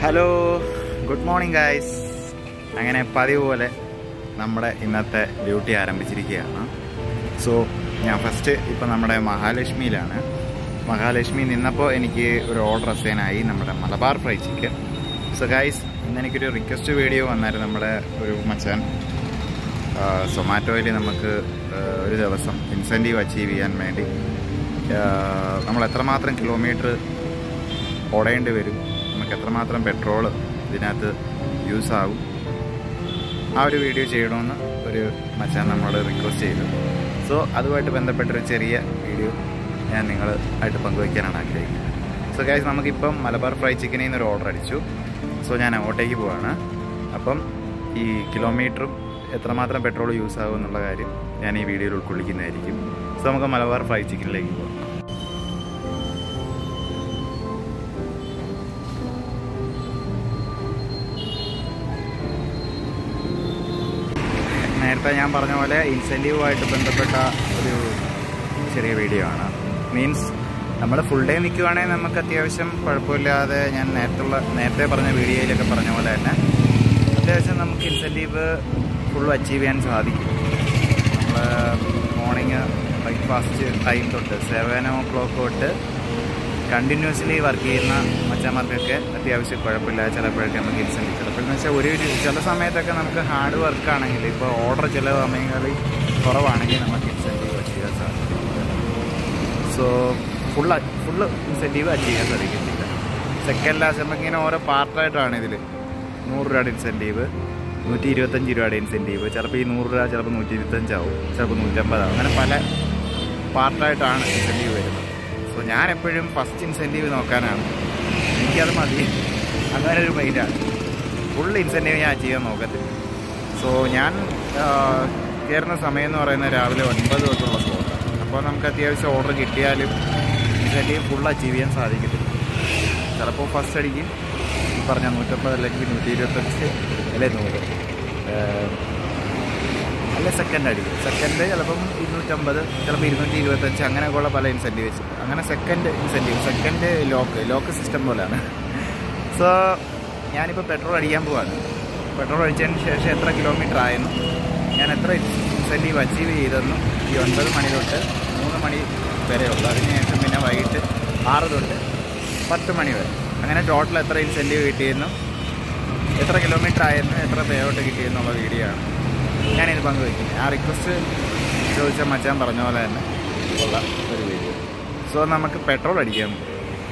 hello good morning guys അങ്ങനെ പതിവ് പോലെ നമ്മുടെ ഇന്നത്തെ ഡ്യൂട്ടി ആരംഭിച്ചിരിക്കുകയാണ് സോ ഞാൻ ഫസ്റ്റ് ഇപ്പം നമ്മുടെ മഹാലക്ഷ്മിയിലാണ് മഹാലക്ഷ്മി നിന്നപ്പോൾ എനിക്ക് ഒരു ഓർഡർ അസൈനായി നമ്മുടെ Malabar fry chicken so guys ഇന്ന് എനിക്കൊരു റിക്വസ്റ്റ് വീഡിയോ വന്നായിരുന്നു നമ്മുടെ ഒരു മച്ചാൻ സൊമാറ്റോയിൽ നമുക്ക് ആ, ഒരു ദിവസം ഇൻസെൻറ്റീവ് അച്ചീവ് ചെയ്യാൻ വേണ്ടി ആ, നമ്മൾ എത്രമാത്രം കിലോമീറ്റർ ഓടേണ്ടി വരും നമുക്ക് എത്രമാത്രം പെട്രോൾ ഇതിനകത്ത് യൂസ് ആകും ആ ഒരു വീഡിയോ ചെയ്യണമെന്ന് ഒരു മച്ചാൻ നമ്മളോട് റിക്വസ്റ്റ് ചെയ്തു സോ അതുമായിട്ട് ബന്ധപ്പെട്ടൊരു ചെറിയ വീഡിയോ ഞാൻ നിങ്ങൾ ആയിട്ട് പങ്കുവയ്ക്കാനാണ് ആഗ്രഹിക്കുന്നത് സോ ഗൈസ് നമുക്കിപ്പം മലബാർ ഫ്രൈ ചിക്കനിൽ നിന്ന് ഒരു ഓർഡർ അടിച്ചു സോ ഞാൻ അങ്ങോട്ടേക്ക് പോവാണ് അപ്പം ഈ കിലോമീറ്ററും എത്രമാത്രം പെട്രോൾ യൂസ് ആകും എന്നുള്ള കാര്യം ഞാൻ ഈ വീഡിയോയിൽ ഉൾക്കൊള്ളിക്കുന്നതായിരിക്കും സോ നമുക്ക് മലബാർ ഫ്രൈ ചിക്കനിലേക്ക് പോകാം നേരത്തെ ഞാൻ പറഞ്ഞ പോലെ ഇൻസെൻറ്റീവുമായിട്ട് ബന്ധപ്പെട്ട ഒരു ചെറിയ വീഡിയോ ആണ് മീൻസ് നമ്മൾ ഫുൾ ഡേ നിൽക്കുവാണെങ്കിൽ നമുക്ക് അത്യാവശ്യം കുഴപ്പമില്ലാതെ ഞാൻ നേരത്തുള്ള നേരത്തെ പറഞ്ഞ വീഡിയോയിലൊക്കെ പറഞ്ഞ പോലെ തന്നെ അത്യാവശ്യം നമുക്ക് ഇൻസെൻറ്റീവ് ഫുൾ അച്ചീവ് ചെയ്യാൻ സാധിക്കും നമ്മൾ മോർണിംഗ് ബ്രേക്ക്ഫാസ്റ്റ് ടൈം തൊട്ട് സെവൻ ഓ ക്ലോക്ക് തൊട്ട് കണ്ടിന്യൂസ്ലി വർക്ക് ചെയ്യുന്ന മച്ചന്മാർക്കൊക്കെ അത്യാവശ്യം കുഴപ്പമില്ല ചിലപ്പോഴൊക്കെ നമുക്ക് ഇൻസെൻറ്റീവ് ചിലപ്പോഴെന്ന് വെച്ചാൽ ഒരു ഒരു ചില സമയത്തൊക്കെ നമുക്ക് ഹാർഡ് വർക്കാണെങ്കിൽ ഇപ്പോൾ ഓർഡർ ചില സമയങ്ങളിൽ കുറവാണെങ്കിൽ നമുക്ക് ഇൻസെൻറ്റീവ് അച്ചീവ് ചെയ്യാൻ സാധിക്കും so full full incentive achieve ചെയ്യാൻ സാധിക്കത്തില്ല സെക്കൻഡ് ലാസ്റ്റ് നമുക്കിങ്ങനെ ഓരോ പാർട്ടായിട്ടാണ് ഇതിൽ നൂറ് രൂപയുടെ ഇൻസെൻറ്റീവ് നൂറ്റി ഇരുപത്തഞ്ച് രൂപയുടെ ഇൻസെൻറ്റീവ് ചിലപ്പോൾ ഈ നൂറ് രൂപ ചിലപ്പോൾ നൂറ്റി ഇരുപത്തഞ്ചാവും ചിലപ്പോൾ നൂറ്റമ്പതാവും അങ്ങനെ പല പാർട്ടായിട്ടാണ് ഇൻസെൻറ്റീവ് വരുന്നത് സോ ഞാൻ എപ്പോഴും ഫസ്റ്റ് ഇൻസെൻറ്റീവ് നോക്കാനാണ് എനിക്കത് മതി അങ്ങനെ ഒരു മൈൻഡാണ് ഫുൾ ഇൻസെൻറ്റീവ് ഞാൻ അച്ചീവ് ചെയ്യാൻ നോക്കത്തില്ല സോ ഞാൻ ആ, കയറുന്ന സമയം എന്ന് പറയുന്നത് രാവിലെ ഒൻപത് തൊട്ടുള്ള സ്പോട്ടാണ് അപ്പോൾ നമുക്ക് അത്യാവശ്യം ഓർഡർ കിട്ടിയാലും ഇൻസെൻറ്റീവ് ഫുൾ അച്ചീവ് ചെയ്യാൻ സാധിക്കത്തില്ല ചിലപ്പോൾ ഫസ്റ്റ് അടിക്കും ഈ പറഞ്ഞ നൂറ്റമ്പത് അല്ലെങ്കിൽ നൂറ്റി ഇരുപത്തഞ്ച് അല്ലെ നൂറ് ഏഹ്, അല്ലെ സെക്കൻഡ് അടിക്കും സെക്കൻഡ് ചിലപ്പം ഇരുന്നൂറ്റമ്പത് ചിലപ്പോൾ ഇരുന്നൂറ്റി ഇരുപത്തഞ്ച് അങ്ങനെയൊക്കെയുള്ള പല ഇൻസെൻറ്റീവ് വെച്ചിട്ട് അങ്ങനെ second incentive second lock lock system പോലെയാണ് സോ ഞാനിപ്പോൾ പെട്രോൾ അടിക്കാൻ പോവാണ് പെട്രോൾ അടിച്ചതിന് ശേഷം എത്ര കിലോമീറ്റർ ആയെന്നും ഞാൻ എത്ര ഇൻസെൻറ്റീവ് അച്ചീവ് ചെയ്തെന്നും ഈ ഒൻപത് മണി തൊട്ട് മൂന്ന് മണി വരെയുള്ളൂ അതിനുശേഷം പിന്നെ വൈകിട്ട് ആറ് തൊട്ട് പത്ത് മണി വരെ അങ്ങനെ ടോട്ടൽ എത്ര ഇൻസെൻറ്റീവ് കിട്ടിയെന്നും എത്ര കിലോമീറ്റർ ആയെന്നും എത്ര പേ ഔട്ട് കിട്ടിയെന്നുള്ള വീഡിയോ ആണ് ഞാനിത് പങ്കുവയ്ക്കുന്നത് ആ റിക്വസ്റ്റ് ചോദിച്ച മച്ചാൻ പറഞ്ഞ പോലെ തന്നെ ഉള്ള ഒരു വീഡിയോ സോ നമുക്ക് പെട്രോൾ അടിക്കാൻ പോകും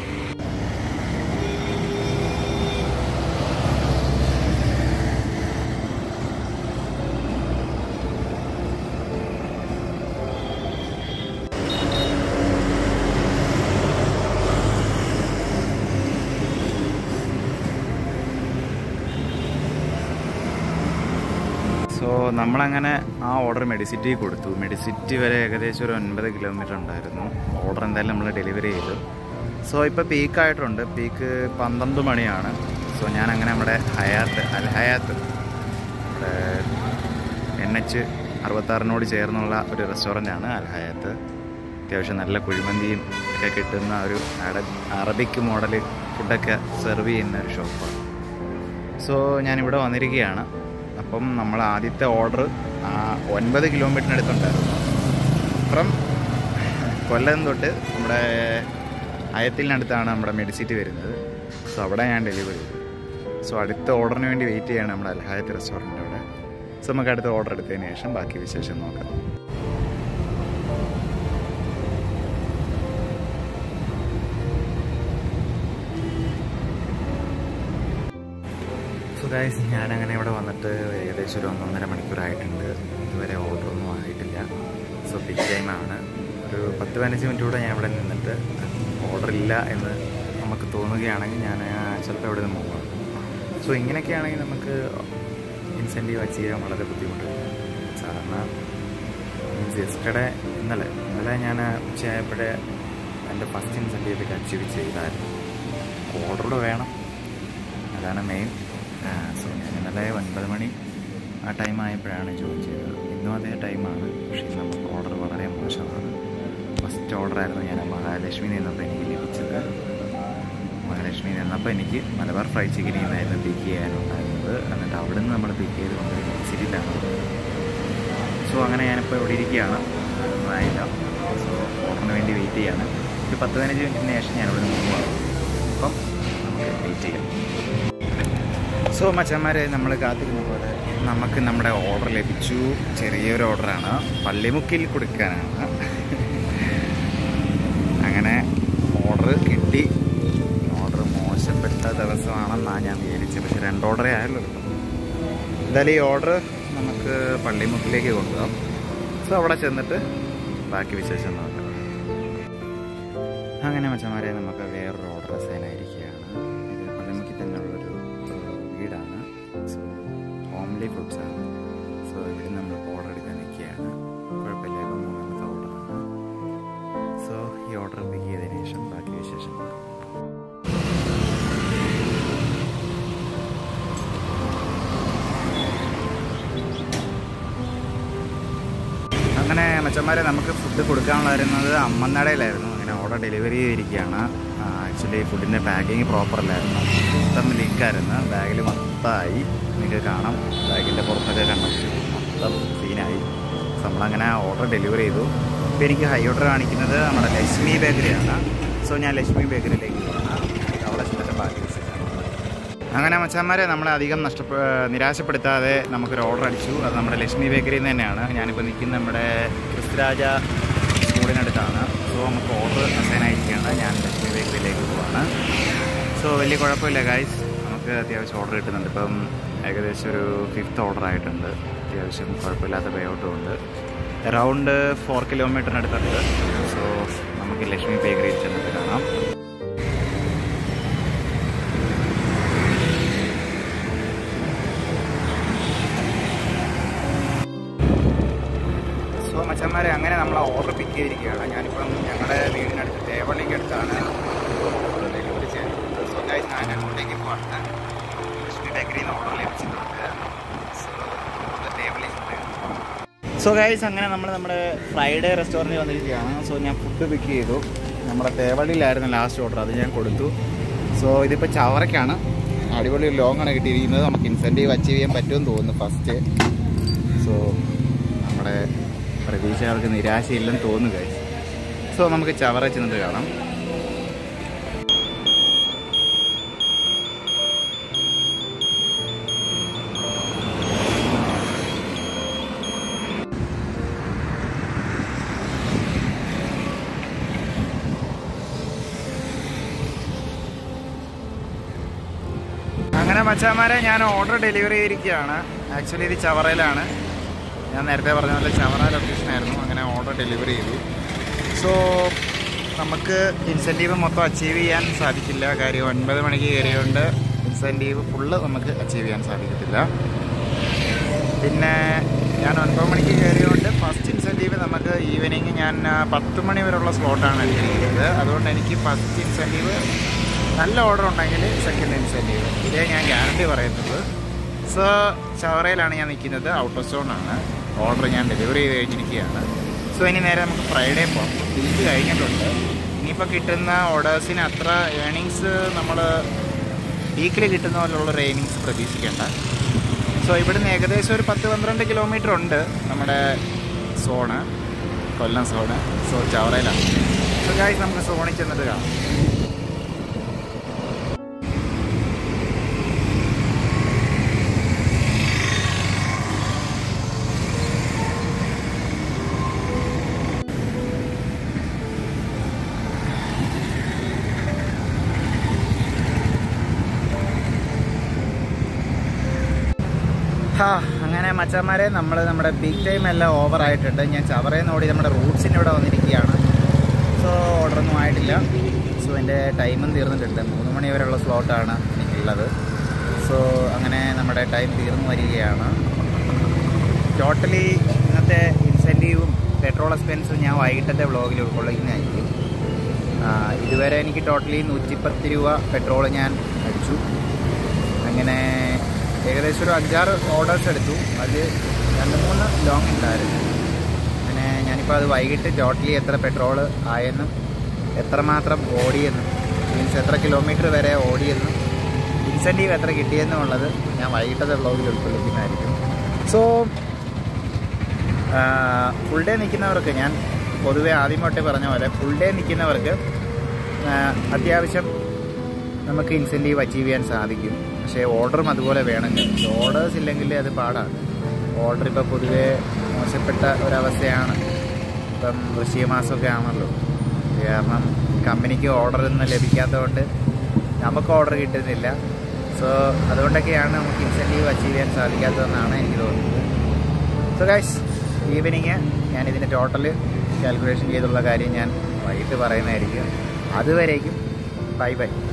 സോ നമ്മളങ്ങനെ ആ ഓർഡർ മെഡിസിറ്റി കൊടുത്തു മെഡിസിറ്റി വരെ ഏകദേശം ഒരു ഒൻപത് കിലോമീറ്റർ ഉണ്ടായിരുന്നു ഓർഡർ എന്തായാലും നമ്മൾ ഡെലിവറി ചെയ്തു സോ ഇപ്പോൾ പീക്കായിട്ടുണ്ട് പീക്ക് പന്ത്രണ്ട് മണിയാണ് സോ ഞാൻ അങ്ങനെ നമ്മുടെ ഹയാത്ത് അൽ ഹയാത്ത് നമ്മുടെ എൻ എച്ച് അറുപത്താറിനോട് ചേർന്നുള്ള ഒരു റെസ്റ്റോറൻ്റാണ് അൽ ഹയാത്ത് അത്യാവശ്യം നല്ല കുഴിമന്തിയും ഒക്കെ കിട്ടുന്ന ഒരു അറ- അറബിക് മോഡൽ ഫുഡൊക്കെ സെർവ് ചെയ്യുന്ന ഒരു ഷോപ്പാണ് സോ ഞാനിവിടെ വന്നിരിക്കുകയാണ് അപ്പം നമ്മൾ ആദ്യത്തെ ഓർഡർ ഒൻപത് കിലോമീറ്ററിനടുത്തുണ്ടായിരുന്നു ഫ്രം കൊല്ലം തൊട്ട് നമ്മുടെ അയത്തിനടുത്താണ് നമ്മുടെ മെഡിസിറ്റി വരുന്നത് സോ അവിടെ ഞാൻ ഡെലിവറി ചെയ്തു സോ അടുത്ത ഓർഡറിന് വേണ്ടി വെയിറ്റ് ചെയ്യാണ് നമ്മുടെ അൽഹായത്ത് റെസ്റ്റോറൻറ്റ് അവിടെ സോ നമുക്ക് അടുത്ത ഓർഡർ എടുത്തതിന് ശേഷം ബാക്കി വിശേഷം നോക്കാം സോ ഗൈസ് ഞാനങ്ങനെ ഇവിടെ വന്നിട്ട് ഏകദേശം ഒരു ഒന്നൊന്നര മണിക്കൂറായിട്ടുണ്ട് ഇതുവരെ ഓർഡറൊന്നും ആയിട്ടില്ല സോ പിക്ക് ടൈമാണ് ഒരു പത്ത് പതിനഞ്ച് മിനിറ്റ് കൂടെ ഞാൻ ഇവിടെ നിന്നിട്ട് ഓർഡർ ഇല്ല എന്ന് നമുക്ക് തോന്നുകയാണെങ്കിൽ ഞാൻ ചിലപ്പോൾ ഇവിടെ നിന്ന് പോകാം സോ ഇങ്ങനെയൊക്കെയാണെങ്കിൽ നമുക്ക് ഇൻസെൻറ്റീവ് അച്ചീവ് ചെയ്യാൻ വളരെ ബുദ്ധിമുട്ടുണ്ട് സാധാരണ മീൻസ് യെസ്റ്റർഡേ ഇന്നലെ ഇന്നലെ ഞാൻ ഉച്ചയായപ്പോഴേ എൻ്റെ ഫസ്റ്റ് ഇൻസെൻറ്റീവ് ഒക്കെ അച്ചീവ് ചെയ്തായിരുന്നു ഓർഡർ വേണം അതാണ് മെയിൻ സോ ഞാൻ ഇന്നലെ ഒൻപത് മണി ആ ടൈം ആയപ്പോഴാണ് ജോയിൻ ചെയ്തത് ഇന്നും അതേ ടൈമാണ് പക്ഷേ നമുക്ക് ഓർഡർ വളരെ മോശമാണ് ഫസ്റ്റ് ഓർഡറായിരുന്നു ഞാൻ മഹാലക്ഷ്മി നിന്നപ്പോൾ എനിക്ക് ലഭിച്ചത് മഹാലക്ഷ്മി നിന്ന വന്നപ്പോൾ എനിക്ക് മലബാർ ഫ്രൈഡ് ചിക്കനിൽ നിന്നായിരുന്നു പിക്ക് ചെയ്യാനുണ്ടായിരുന്നത് എന്നിട്ട് അവിടെ നിന്ന് നമ്മൾ പിക്ക് ചെയ്ത് കൊണ്ടുവരുന്നത് സിറ്റിയിലാണ് സോ അങ്ങനെ ഞാനിപ്പോൾ ഇവിടെ ഇരിക്കുകയാണ് ഒന്നും ആയില്ല സോ ഓർഡറിന് വേണ്ടി വെയിറ്റ് ചെയ്യാണ് ഒരു പത്ത് പതിനഞ്ച് മിനിറ്റിന് ശേഷം ഞാൻ ഇവിടെ നിന്ന് പോവാണ് അപ്പം നമുക്ക് വെയിറ്റ് ചെയ്യാം സോ മച്ചന്മാരെ നമ്മൾ കാത്തിരുന്ന പോലെ നമുക്ക് നമ്മുടെ ഓർഡർ ലഭിച്ചു ചെറിയൊരു ഓർഡറാണ് പള്ളിമുക്കിൽ കൊടുക്കാനാണ് അങ്ങനെ ഓർഡർ കിട്ടി ഓർഡർ മോശപ്പെട്ട ദിവസമാണെന്നാണ് ഞാൻ വിചാരിച്ചത് പക്ഷെ രണ്ട് ഓർഡറേ ആയുള്ളൂ എന്തായാലും ഈ ഓർഡർ നമുക്ക് പള്ളിമുക്കിലേക്ക് കൊണ്ടുപോകാം സോ അവിടെ ചെന്നിട്ട് ബാക്കി വിശേഷം നോക്കാം അങ്ങനെ മച്ചന്മാരെ നമുക്ക് വേറൊരു ഓർഡർ അസൈൻ ആയിരിക്കുകയാണ് ഇത് പള്ളിമുക്കിൽ തന്നെയുള്ളൊരു ഏഹ്, വീടാണ് സോ ഹോംലി ഫുഡ്സ് ആണ് സോ ഇവിടെ നമ്മൾ ഓർഡർ എടുക്കാൻ നിൽക്കുകയാണ് കുഴപ്പമില്ല ഇപ്പം മൂന്നാമത്തെ ഓർഡറാണ് സോ ഈ ഓർഡർ പിക്ക് ചെയ്തതിന് ശേഷം ബാക്കി വിശേഷം നോക്കാം അങ്ങനെ മച്ചന്മാരെ നമുക്ക് ഫുഡ് കൊടുക്കാനുള്ളായിരുന്നത് അമ്മന്നടയിലായിരുന്നു അങ്ങനെ ഓർഡർ ഡെലിവറി ചെയ്തിരിക്കുകയാണ് ആക്ച്വലി ഫുഡിൻ്റെ പാക്കിങ് പ്രോപ്പർ അല്ലായിരുന്നു മൊത്തം ലീക്കായിരുന്നു ബാഗിൽ മൊത്തമായി നിങ്ങൾക്ക് കാണാം ബാഗിൻ്റെ പുറത്തൊക്കെ കണ്ടു മൊത്തം സീനായി സോ നമ്മളങ്ങനെ ഓർഡർ ഡെലിവറി ചെയ്തു ഇപ്പോൾ എനിക്ക് ഹൈ ഓർഡർ കാണിക്കുന്നത് നമ്മുടെ ലക്ഷ്മി ബേക്കറിയാണ് സോ ഞാൻ ലക്ഷ്മി ബേക്കറിയിലേക്ക് പോകണം അവിടെ ചെന്നിട്ട് ബാക്കി വിശേഷം അങ്ങനെ മച്ചാന്മാരെ നമ്മളെ അധികം നഷ്ടപ്പെ നിരാശപ്പെടുത്താതെ നമുക്കൊരു ഓർഡർ അടിച്ചു അത് നമ്മുടെ ലക്ഷ്മി ബേക്കറിയിൽ നിന്ന് തന്നെയാണ് ഞാനിപ്പോൾ നിൽക്കുന്ന നമ്മുടെ ക്രിസ്തുരാജ സ്കൂളിനടുത്താണ് സോ നമുക്ക് ഓർഡർ അസൈൻ ആയിരിക്കുകയാണ് ഞാൻ ലക്ഷ്മി ബേക്കറിയിലേക്ക് പോവാണ് സോ വലിയ കുഴപ്പമില്ല ഗായ്സ് നമുക്ക് അത്യാവശ്യം ഓർഡർ കിട്ടുന്നുണ്ട് ഇപ്പം ഏകദേശം ഒരു ഫിഫ്ത്ത് ഓർഡർ ആയിട്ടുണ്ട് അത്യാവശ്യം കുഴപ്പമില്ലാത്ത പേ ഔട്ടും ഉണ്ട് അറൗണ്ട് ഫോർ കിലോമീറ്ററിനടുത്തുണ്ട് സോ നമുക്ക് ലക്ഷ്മി ബേക്കറിയിൽ ചെന്നിട്ട് കാണാം സോ മച്ചന്മാരെ അങ്ങനെ നമ്മൾ ഓർഡർ പിക്ക് ചെയ്തിരിക്കുകയാണ് ഞാനിപ്പം ഞങ്ങളുടെ വീടിനടുത്ത് തേവള്ളിക്ക് അടുത്താണ് ഡെലിവറി ചെയ്യുന്നത് സോ ഗൈസ് ഞാൻ അങ്ങോട്ടേക്ക് പോകാണ് ലക്ഷ്മി ബേക്കറിയിൽ നിന്ന് ഓർഡർ ലഭിച്ചിട്ടുണ്ട് സോ തേവള്ളി സോ ഗൈസ് അങ്ങനെ നമ്മൾ നമ്മുടെ ഫ്രൈഡേ റെസ്റ്റോറൻറ്റിൽ വന്നിരിക്കുകയാണ് സോ ഞാൻ ഫുഡ് പിക്ക് ചെയ്തു നമ്മുടെ തേവള്ളിയിലായിരുന്നു ലാസ്റ്റ് ഓർഡർ അത് ഞാൻ കൊടുത്തു സോ ഇതിപ്പോൾ ചവറയ്ക്കാണ് അടിപൊളി ലോങ് ആണ് കിട്ടിയിരിക്കുന്നത് നമുക്ക് ഇൻസെൻറ്റീവ് അച്ചീവ് ചെയ്യാൻ പറ്റുമെന്ന് തോന്നുന്നു ഫസ്റ്റ് സോ നമ്മുടെ പ്രതീക്ഷകൾക്ക് നിരാശയില്ലെന്ന് തോന്നുക സോ നമുക്ക് ചവറ ചെന്നിട്ട് കാണാം അങ്ങനെ മച്ചാമാരെ ഞാൻ ഓർഡർ ഡെലിവറി ചെയ്തിരിക്കുകയാണ് ആക്ച്വലി ഇത് ചവറയിലാണ് ഞാൻ നേരത്തെ പറഞ്ഞ പോലെ ചവറ ലൊക്കേഷൻ ആയിരുന്നു അങ്ങനെ ഓർഡർ ഡെലിവറി ചെയ്തു സോ നമുക്ക് ഇൻസെൻറ്റീവ് മൊത്തം അച്ചീവ് ചെയ്യാൻ സാധിക്കില്ല കാര്യം ഒൻപത് മണിക്ക് കയറിയുകൊണ്ട് ഇൻസെൻറ്റീവ് ഫുള്ള് നമുക്ക് അച്ചീവ് ചെയ്യാൻ സാധിക്കത്തില്ല പിന്നെ ഞാൻ ഒൻപത് മണിക്ക് കയറിയുകൊണ്ട് ഫസ്റ്റ് ഇൻസെൻറ്റീവ് നമുക്ക് ഈവനിങ് ഞാൻ ആ, പത്ത് മണി വരെയുള്ള സ്ലോട്ടാണ് എടുത്തിരിക്കുന്നത് അതുകൊണ്ട് എനിക്ക് ഫസ്റ്റ് ഇൻസെൻറ്റീവ് നല്ല ഓർഡർ ഉണ്ടെങ്കിൽ സെക്കൻഡ് ഇൻസെൻറ്റീവ് ഇതേ ഞാൻ ഗ്യാരണ്ടി പറയുന്നത് സോ ചവറയിലാണ് ഞാൻ നിൽക്കുന്നത് ഔട്ട് ഓഫ് സോണാണ് ഓർഡർ ഞാൻ ഡെലിവറി ചെയ്ത് കഴിഞ്ഞിരിക്കുകയാണ് സോ ഇനി നേരെ നമുക്ക് ഫ്രൈഡേ പോകാം വീക്ക് കഴിഞ്ഞിട്ടുണ്ട് ഇനിയിപ്പോൾ കിട്ടുന്ന ഓർഡേഴ്സിന് അത്ര ഏണിങ്സ് നമ്മൾ വീക്കിൽ കിട്ടുന്ന പോലുള്ള ഒരു ഏണിങ്സ് പ്രതീക്ഷിക്കേണ്ട സോ ഇവിടുന്ന് ഏകദേശം ഒരു പത്ത് പന്ത്രണ്ട് കിലോമീറ്റർ ഉണ്ട് നമ്മുടെ സോണ് കൊല്ലം സോണ് സോ ചവറയിലാണ് സോ ഗായ്സ് നമുക്ക് സോണിൽ ചെന്നിട്ട് കാണാം ഹാ അങ്ങനെ മച്ചന്മാരെ നമ്മൾ നമ്മുടെ ബിഗ് ടൈം എല്ലാം ഓവർ ആയിട്ടുണ്ട് ഞാൻ ചവറയിൽ നിന്ന് ഓടി നമ്മുടെ റൂട്ട്സിൻ്റെ ഇവിടെ വന്നിരിക്കുകയാണ് സോ ഓർഡറൊന്നും ആയിട്ടില്ല സോ എൻ്റെ ടൈമും തീർന്നിട്ടുണ്ട് മൂന്ന് മണി വരെയുള്ള സ്ലോട്ടാണ് എനിക്കുള്ളത് സോ അങ്ങനെ നമ്മുടെ ടൈം തീർന്നു വരികയാണ് ടോട്ടലി ഇന്നത്തെ ഇൻസെൻറ്റീവും പെട്രോൾ എക്സ്പെൻസും ഞാൻ വൈകിട്ടത്തെ വ്ളോഗിൽ ഉൾക്കൊള്ളിക്കുന്നതായിരിക്കും ആ, ഇതുവരെ എനിക്ക് ടോട്ടലി നൂറ്റിപ്പത്ത് രൂപ പെട്രോൾ ഞാൻ അടിച്ചു അങ്ങനെ ഏകദേശം ഒരു അഞ്ചാറ് ഓർഡേഴ്സ് എടുത്തു അതിൽ രണ്ട് മൂന്ന് ലോങ് ഉണ്ടായിരുന്നു അങ്ങനെ ഞാനിപ്പോൾ അത് വൈകിട്ട് ടോട്ടലി എത്ര പെട്രോൾ ആയെന്നും എത്രമാത്രം ഓടിയെന്നും മീൻസ് എത്ര കിലോമീറ്റർ വരെ ഓടിയെന്നും ഇൻസെൻറ്റീവ് എത്ര കിട്ടിയെന്നുള്ളത് ഞാൻ വൈകിട്ടത്തെ വ്ളോഗിൽ ഉൾക്കൊള്ളിക്കുന്നതായിരിക്കും സോ ഫുൾ ഡേ നിൽക്കുന്നവർക്ക് ഞാൻ പൊതുവെ ആദ്യം തൊട്ടേ പറഞ്ഞ പോലെ ഫുൾ ഡേ നിൽക്കുന്നവർക്ക് ആ, അത്യാവശ്യം നമുക്ക് ഇൻസെൻറ്റീവ് അച്ചീവ് ചെയ്യാൻ സാധിക്കും പക്ഷേ ഓർഡറും അതുപോലെ വേണമെങ്കിൽ ഓർഡേഴ്സ് ഇല്ലെങ്കിൽ അത് പാടാണ് ഓർഡർ ഇപ്പോൾ പൊതുവേ മോശപ്പെട്ട ഒരവസ്ഥയാണ് ഇപ്പം വൃശ്ചിക മാസമൊക്കെ ആണല്ലോ കാരണം കമ്പനിക്ക് ഓർഡർ ഒന്നും ലഭിക്കാത്തതുകൊണ്ട് നമുക്ക് ഓർഡർ കിട്ടുന്നില്ല സോ അതുകൊണ്ടൊക്കെയാണ് നമുക്ക് ഇൻസെൻറ്റീവ് അച്ചീവ് ചെയ്യാൻ സാധിക്കാത്തതെന്നാണ് എനിക്ക് തോന്നുന്നത് സോ ഗൈസ് ഈവനിങ് ഞാൻ ഇതിൻ്റെ ടോട്ടൽ കാൽക്കുലേഷൻ ചെയ്തുള്ള കാര്യം ഞാൻ വൈകിട്ട് പറയുന്നതായിരിക്കും അതുവരേക്കും ബൈ ബൈ